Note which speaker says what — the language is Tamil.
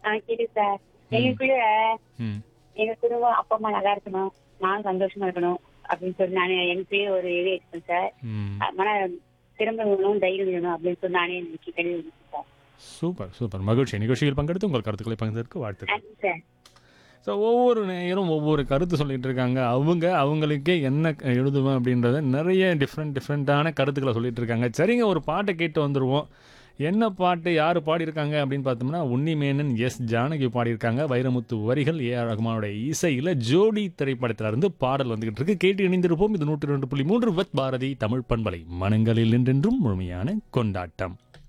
Speaker 1: ஆ கேக்குது சார் எங்களுக்குள்ள
Speaker 2: ம்
Speaker 1: எங்க குடும்பம் அப்பா அம்மா நல்லா இருக்கணும் நானும் சந்தோஷமா இருக்கணும் அப்படின்னு சொல்லி நானே எனக்கு ஒரு இது எடுத்தேன் சார்
Speaker 2: ம்
Speaker 1: மன திரும்ப வேணும் தைரியம் வேணும் அப்படின்னு சொல்லி நானே எனக்கு தெளிவு சார்
Speaker 2: சூப்பர் சூப்பர் மகிழ்ச்சி நிகழ்ச்சியில் பங்கெடுத்து உங்கள் கருத்துக்களை பகிர்ந்ததற்கு வாழ்த்துக்கள்
Speaker 1: தேங்க்யூ சார்
Speaker 2: ஸோ ஒவ்வொரு நேரம் ஒவ்வொரு கருத்து சொல்லிட்டு இருக்காங்க அவங்க அவங்களுக்கே என்ன எழுதுவேன் அப்படின்றத நிறைய டிஃப்ரெண்ட் டிஃப்ரெண்ட்டான கருத்துக்களை சொல்லிட்டு இருக்காங்க சரிங்க ஒரு பாட்டை கேட்டு வந்துடுவோம் என்ன பாட்டு யார் பாடியிருக்காங்க அப்படின்னு பார்த்தோம்னா உன்னிமேனன் எஸ் ஜானகி பாடியிருக்காங்க வைரமுத்து வரிகள் ஏ ஆர் ரஹ்மானோட இசையில் ஜோடி திரைப்படத்துல இருந்து பாடல் வந்துகிட்டு இருக்கு கேட்டு இணைந்திருப்போம் இது நூற்றி ரெண்டு புள்ளி மூன்று வத் பாரதி தமிழ் பண்பலை மனங்களில் என்றென்றும் முழுமையான கொண்டாட்டம்